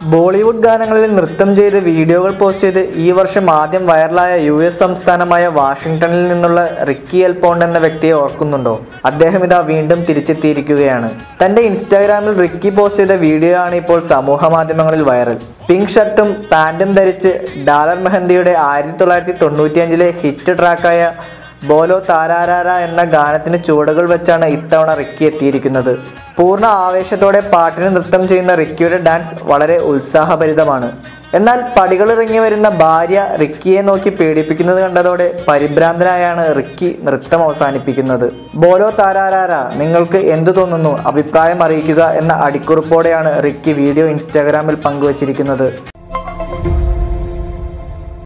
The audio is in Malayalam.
ബോളിവുഡ് ഗാനങ്ങളിൽ നൃത്തം ചെയ്ത് വീഡിയോകൾ പോസ്റ്റ് ചെയ്ത് ഈ വർഷം ആദ്യം വൈറലായ യു എസ് സംസ്ഥാനമായ വാഷിംഗ്ടണിൽ നിന്നുള്ള റിക്കി എൽ പോണ്ട് എന്ന വ്യക്തിയെ ഓർക്കുന്നുണ്ടോ അദ്ദേഹം ഇതാ വീണ്ടും തിരിച്ചെത്തിയിരിക്കുകയാണ് തന്റെ ഇൻസ്റ്റാഗ്രാമിൽ റിക്കി പോസ്റ്റ് ചെയ്ത വീഡിയോ ആണ് ഇപ്പോൾ സമൂഹ മാധ്യമങ്ങളിൽ വൈറൽ പിങ്ക് ഷർട്ടും പാൻറ്റും ധരിച്ച് ഡാലർ മെഹന്തിയുടെ ആയിരത്തി തൊള്ളായിരത്തി തൊണ്ണൂറ്റിയഞ്ചിലെ ഹിറ്റ് ട്രാക്കായ ബോലോ താരാരാര എന്ന ഗാനത്തിന് ചുവടുകൾ വെച്ചാണ് ഇത്തവണ റിക്കി എത്തിയിരിക്കുന്നത് പൂർണ്ണ ആവേശത്തോടെ പാട്ടിന് നൃത്തം ചെയ്യുന്ന റിക്കിയുടെ ഡാൻസ് വളരെ ഉത്സാഹഭരിതമാണ് എന്നാൽ പടികളിറങ്ങി വരുന്ന ഭാര്യ റിക്കിയെ നോക്കി പീഡിപ്പിക്കുന്നത് കണ്ടതോടെ പരിഭ്രാന്തനായാണ് റിക്കി നൃത്തം അവസാനിപ്പിക്കുന്നത് ബോലോ താരാരാര നിങ്ങൾക്ക് എന്തു തോന്നുന്നു അഭിപ്രായം അറിയിക്കുക എന്ന അടിക്കുറിപ്പോടെയാണ് റിക്കി വീഡിയോ ഇൻസ്റ്റാഗ്രാമിൽ പങ്കുവച്ചിരിക്കുന്നത്